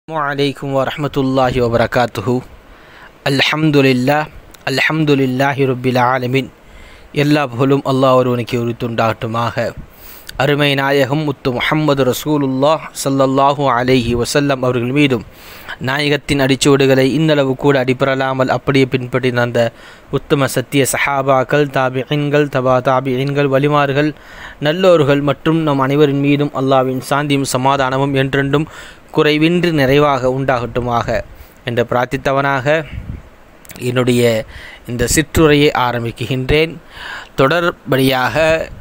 அலைக்கும் வரஹமத்துல்லாஹி வபரகாத்துஹு அல்ஹம்துலில்லா அல்ஹம்துலில்லாஹி ரப்பில் ஆலமின் எல்லா புகழும் அல்லாஹ் ஒருவனுக்கு உரித்துண்டாகட்டுமாக அருமை நாயகம் முத்து முஹம்மது ரசூலுல்லாஹ் ஸல்லல்லாஹு அலைஹி வஸல்லம் அவர்கள் மீதும் நாயகத்தின் அடிச்சுவடுகளை இன்னளவு கூட அடிபெறலாமல் அப்படியே பின்பற்றி அந்த உத்தம சத்திய சஹாபாக்கள் தாபியின்கள் தபா தாபியின்கள் வலிமார்கள் நல்லோர்கள் மற்றும் நம் அனைவரின் மீதும் அல்லாவின் சாந்தியும் சமாதானமும் என்றென்றும் குறைவின்றி நிறைவாக உண்டாகட்டுமாக என்று பிரார்த்தித்தவனாக என்னுடைய இந்த சிற்றுரையை ஆரம்பிக்குகின்றேன் தொடர்படியாக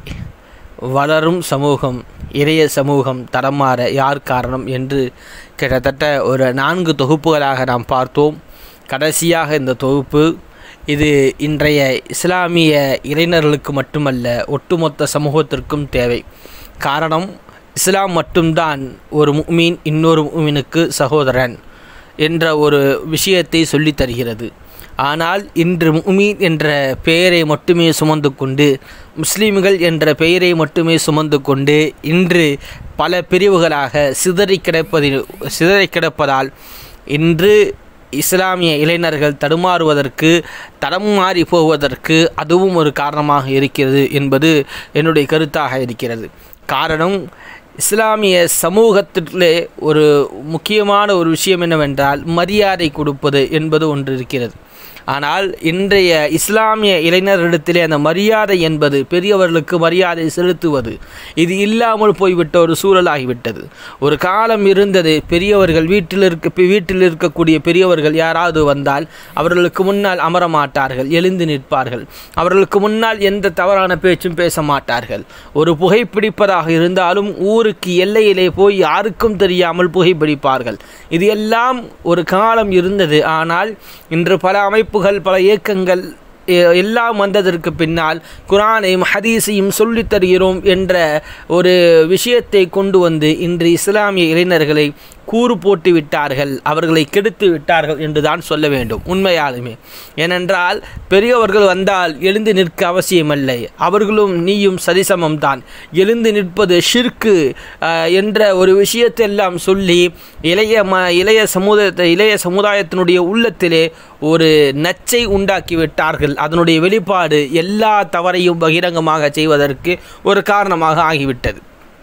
வளரும் சமூகம் இளைய சமூகம் தடமாற யார் காரணம் என்று கிட்டத்தட்ட ஒரு நான்கு தொகுப்புகளாக நாம் பார்த்தோம் கடைசியாக இந்த தொகுப்பு இது இன்றைய இஸ்லாமிய இளைஞர்களுக்கு மட்டுமல்ல ஒட்டுமொத்த சமூகத்திற்கும் தேவை காரணம் இஸ்லாம் மட்டும்தான் ஒரு முக்மீன் இன்னொரு முக்மீனுக்கு சகோதரன் என்ற ஒரு விஷயத்தை சொல்லித் தருகிறது ஆனால் இன்று முக்மீன் என்ற பெயரை மட்டுமே சுமந்து கொண்டு முஸ்லீம்கள் என்ற பெயரை மட்டுமே சுமந்து கொண்டு இன்று பல பிரிவுகளாக சிதறி கிடப்பதில் சிதறி கிடப்பதால் இன்று இஸ்லாமிய இளைஞர்கள் தடுமாறுவதற்கு தடம் மாறி போவதற்கு அதுவும் ஒரு காரணமாக இருக்கிறது என்பது என்னுடைய கருத்தாக இருக்கிறது காரணம் இஸ்லாமிய சமூகத்திலே ஒரு முக்கியமான ஒரு விஷயம் என்னவென்றால் மரியாதை கொடுப்பது என்பது ஒன்று இருக்கிறது ஆனால் இன்றைய இஸ்லாமிய இளைஞர்களிடத்திலே அந்த மரியாதை என்பது பெரியவர்களுக்கு மரியாதை செலுத்துவது இது இல்லாமல் போய்விட்ட ஒரு சூழலாகிவிட்டது ஒரு காலம் இருந்தது பெரியவர்கள் வீட்டில் இருக்க வீட்டில் இருக்கக்கூடிய பெரியவர்கள் யாராவது வந்தால் அவர்களுக்கு முன்னால் அமர மாட்டார்கள் எழுந்து நிற்பார்கள் அவர்களுக்கு முன்னால் எந்த தவறான பேச்சும் பேச மாட்டார்கள் ஒரு புகைப்பிடிப்பதாக இருந்தாலும் ஊருக்கு எல்லையிலே போய் யாருக்கும் தெரியாமல் புகைப்பிடிப்பார்கள் இது எல்லாம் ஒரு காலம் இருந்தது ஆனால் இன்று பல அமைப்புகள் பல இயக்கங்கள் எல்லாம் வந்ததற்கு பின்னால் குரானையும் ஹதீஸையும் சொல்லித் தருகிறோம் என்ற ஒரு விஷயத்தை கொண்டு வந்து இன்று இஸ்லாமிய இளைஞர்களை கூறு போட்டு விட்டார்கள் அவர்களை கெடுத்து விட்டார்கள் என்று தான் சொல்ல வேண்டும் உண்மையாலுமே ஏனென்றால் பெரியவர்கள் வந்தால் எழுந்து நிற்க அவசியமில்லை அவர்களும் நீயும் சரிசமம் தான் எழுந்து நிற்பது ஷிர்கு என்ற ஒரு விஷயத்தெல்லாம் சொல்லி இளைய ம இளைய சமுதாயத்தை இளைய சமுதாயத்தினுடைய உள்ளத்திலே ஒரு நச்சை உண்டாக்கி விட்டார்கள் அதனுடைய வெளிப்பாடு எல்லா தவறையும் பகிரங்கமாக செய்வதற்கு ஒரு காரணமாக ஆகிவிட்டது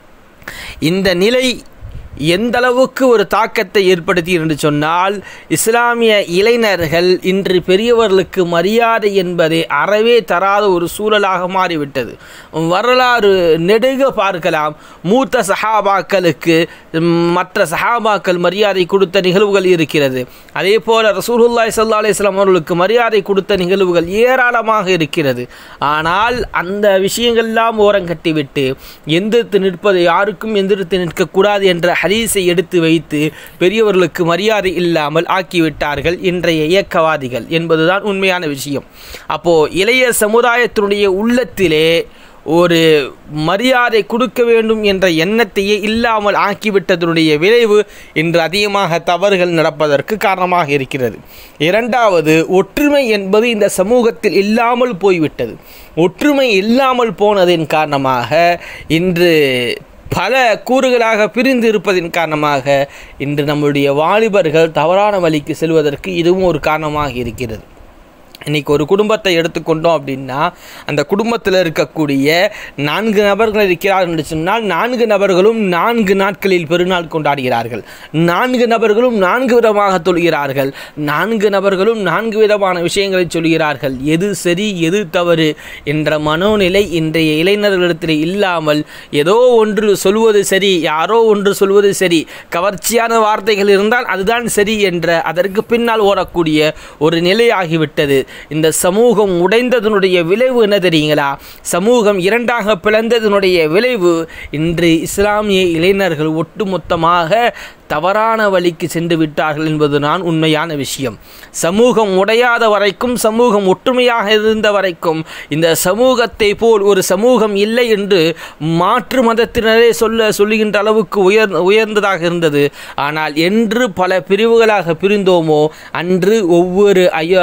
இந்த நிலை எந்த அளவுக்கு ஒரு தாக்கத்தை ஏற்படுத்தி என்று சொன்னால் இஸ்லாமிய இளைஞர்கள் இன்று பெரியவர்களுக்கு மரியாதை என்பதை அறவே தராத ஒரு சூழலாக மாறிவிட்டது வரலாறு நெடுக பார்க்கலாம் மூத்த சஹாபாக்களுக்கு மற்ற சஹாபாக்கள் மரியாதை கொடுத்த நிகழ்வுகள் இருக்கிறது அதே போல ரசூலுல்லாய் சல்லா அலிஸ்லாம் அவர்களுக்கு மரியாதை கொடுத்த நிகழ்வுகள் ஏராளமாக இருக்கிறது ஆனால் அந்த விஷயங்கள்லாம் ஓரங்கட்டிவிட்டு எந்திரித்து நிற்பது யாருக்கும் எந்திரித்து நிற்கக்கூடாது என்ற ஹதீஸை எடுத்து வைத்து பெரியவர்களுக்கு மரியாதை இல்லாமல் ஆக்கிவிட்டார்கள் இன்றைய இயக்கவாதிகள் என்பதுதான் உண்மையான விஷயம் அப்போது இளைய சமுதாயத்தினுடைய உள்ளத்திலே ஒரு மரியாதை கொடுக்க வேண்டும் என்ற எண்ணத்தையே இல்லாமல் ஆக்கிவிட்டதனுடைய விளைவு இன்று அதிகமாக தவறுகள் நடப்பதற்கு காரணமாக இருக்கிறது இரண்டாவது ஒற்றுமை என்பது இந்த சமூகத்தில் இல்லாமல் போய்விட்டது ஒற்றுமை இல்லாமல் போனதின் காரணமாக இன்று பல கூறுகளாக பிரிந்து இருப்பதின் காரணமாக இன்று நம்முடைய வாலிபர்கள் தவறான வழிக்கு செல்வதற்கு இதுவும் ஒரு காரணமாக இருக்கிறது இன்றைக்கி ஒரு குடும்பத்தை எடுத்துக்கொண்டோம் அப்படின்னா அந்த குடும்பத்தில் இருக்கக்கூடிய நான்கு நபர்கள் இருக்கிறார்கள் என்று சொன்னால் நான்கு நபர்களும் நான்கு நாட்களில் பெருநாள் கொண்டாடுகிறார்கள் நான்கு நபர்களும் நான்கு விதமாக தொழுகிறார்கள் நான்கு நபர்களும் நான்கு விதமான விஷயங்களை சொல்கிறார்கள் எது சரி எது தவறு என்ற மனோநிலை இன்றைய இளைஞர்களிடத்தில் இல்லாமல் ஏதோ ஒன்று சொல்வது சரி யாரோ ஒன்று சொல்வது சரி கவர்ச்சியான வார்த்தைகள் இருந்தால் அதுதான் சரி என்ற அதற்கு பின்னால் ஓடக்கூடிய ஒரு நிலையாகிவிட்டது இந்த சமூகம் உடைந்ததனுடைய விளைவு என்ன தெரியுங்களா சமூகம் இரண்டாக பிளந்ததனுடைய விளைவு இன்று இஸ்லாமிய இளைஞர்கள் ஒட்டுமொத்தமாக தவறான வழிக்கு சென்று விட்டார்கள் என்பது நான் உண்மையான விஷயம் சமூகம் உடையாத வரைக்கும் சமூகம் ஒற்றுமையாக இருந்த வரைக்கும் இந்த சமூகத்தை போல் ஒரு சமூகம் இல்லை என்று மாற்று மதத்தினரே சொல்ல சொல்லுகின்ற அளவுக்கு உயர் உயர்ந்ததாக இருந்தது ஆனால் என்று பல பிரிவுகளாக பிரிந்தோமோ அன்று ஒவ்வொரு ஐய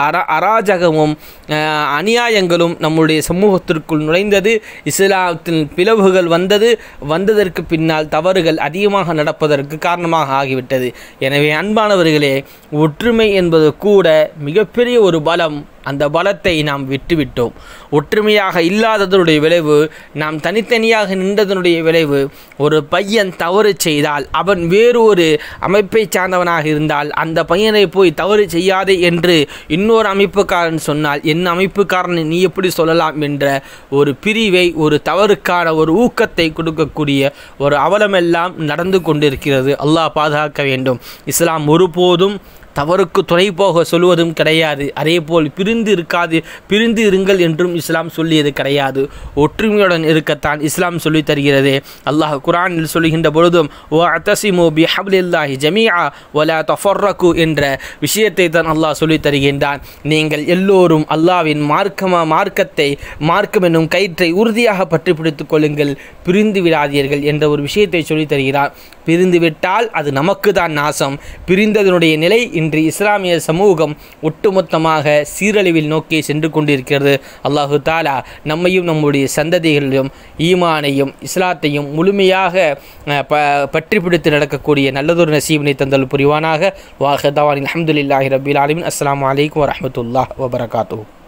அராஜகமும் அநியாயங்களும் நம்முடைய சமூகத்திற்குள் நுழைந்தது இஸ்லாத்தின் பிளவுகள் வந்தது வந்ததற்கு பின்னால் தவறுகள் அதிகமாக நடப்பதற்கு காரணம் காரணமாக ஆகிவிட்டது எனவே அன்பானவர்களே ஒற்றுமை என்பது கூட மிகப்பெரிய ஒரு பலம் அந்த பலத்தை நாம் விட்டுவிட்டோம் ஒற்றுமையாக இல்லாததனுடைய விளைவு நாம் தனித்தனியாக நின்றதனுடைய விளைவு ஒரு பையன் தவறு செய்தால் அவன் வேறு ஒரு அமைப்பை சார்ந்தவனாக இருந்தால் அந்த பையனை போய் தவறு செய்யாதே என்று இன்னொரு அமைப்புக்காரன் சொன்னால் என் அமைப்புக்காரனை நீ எப்படி சொல்லலாம் என்ற ஒரு பிரிவை ஒரு தவறுக்கான ஒரு ஊக்கத்தை கொடுக்கக்கூடிய ஒரு அவலமெல்லாம் நடந்து கொண்டிருக்கிறது அல்லாஹ் பாதுகாக்க வேண்டும் இஸ்லாம் ஒருபோதும் தவறுக்கு துணை போக சொல்வதும் கிடையாது அதேபோல் பிரிந்து இருக்காது பிரிந்து இருங்கள் என்றும் இஸ்லாம் சொல்லியது கிடையாது ஒற்றுமையுடன் இருக்கத்தான் இஸ்லாம் சொல்லித் தருகிறது அல்லாஹ் குரானில் சொல்லுகின்ற பொழுதும் ஓ அத்தசிமோ பி ஹப்லில்லாஹி ஜமீஆ ஒலா தஃபர்ரகு என்ற விஷயத்தை தான் அல்லாஹ் சொல்லித் தருகின்றான் நீங்கள் எல்லோரும் அல்லாவின் மார்க்கமா மார்க்கத்தை மார்க்கம் என்னும் கயிற்றை உறுதியாக பற்றி பிடித்துக் கொள்ளுங்கள் பிரிந்து விடாதீர்கள் என்ற ஒரு விஷயத்தை சொல்லித் தருகிறார் பிரிந்து விட்டால் அது நமக்கு தான் நாசம் பிரிந்ததனுடைய நிலை இன்று இஸ்லாமிய சமூகம் ஒட்டுமொத்தமாக சீரழிவில் நோக்கி சென்று கொண்டிருக்கிறது அல்லாஹு தாலா நம்மையும் நம்முடைய சந்ததிகளிலும் ஈமானையும் இஸ்லாத்தையும் முழுமையாக அஹ், ப பற்றி பிடித்து நடக்கக்கூடிய நல்லதொரு நசீபினை தந்தல் புரிவானாக வாஹதாவான் அலமதுல்லாஹி ரபில் ஆலமின் அஸ்ஸலாமு அலைக்கும் வரஹ்மத்துல்லாஹ் வபரகாத்துஹு